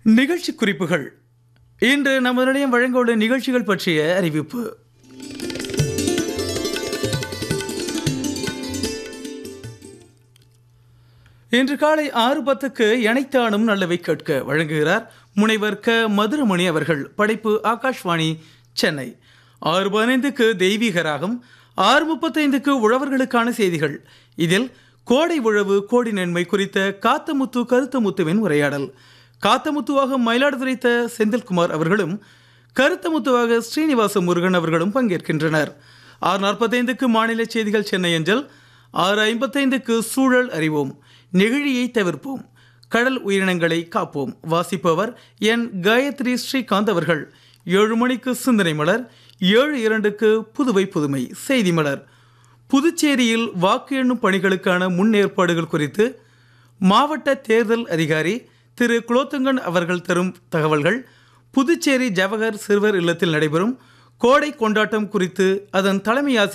நிகழ்ச்சி குறிப்புகள் இன்று நமது நிலையம் வழங்கவுள்ள நிகழ்ச்சிகள் பற்றிய அறிவிப்பு இன்று காலை ஆறு பத்துக்கு இணைத்தானும் நல்லவை கேட்க வழங்குகிறார் முனைவர் க மதுரமணி அவர்கள் படைப்பு ஆகாஷ்வாணி சென்னை ஆறு பதினைந்துக்கு தெய்வீக ராகம் ஆறு முப்பத்தைந்துக்கு உழவர்களுக்கான செய்திகள் இதில் கோடை உழவு கோடி நன்மை குறித்த காத்தமுத்து கருத்தமுத்துவின் உரையாடல் காத்தமுத்துவாக மயிலாடுதுறை த செந்தில்குமார் அவர்களும் கருத்தமுத்துவாக ஸ்ரீனிவாச முருகன் அவர்களும் பங்கேற்கின்றனர் ஆறு நாற்பத்தைந்துக்கு மாநில செய்திகள் சென்னை அஞ்சல் ஆறு ஐம்பத்தைந்துக்கு சூழல் அறிவோம் நெகிழியை தவிர்ப்போம் கடல் உயிரினங்களை காப்போம் வாசிப்பவர் என் காயத்ரி ஸ்ரீகாந்த் அவர்கள் ஏழு மணிக்கு சிந்தனை மலர் ஏழு இரண்டுக்கு புதுவை புதுமை செய்தி மலர் புதுச்சேரியில் வாக்கு எண்ணும் பணிகளுக்கான முன்னேற்பாடுகள் குறித்து மாவட்ட தேர்தல் அதிகாரி திரு குலோத்துங்கன் அவர்கள் தரும் தகவல்கள் புதுச்சேரி ஜவஹர் சிறுவர் இல்லத்தில் நடைபெறும் கோடை கொண்டாட்டம் குறித்து அதன் தலைமை ஆசிரியர்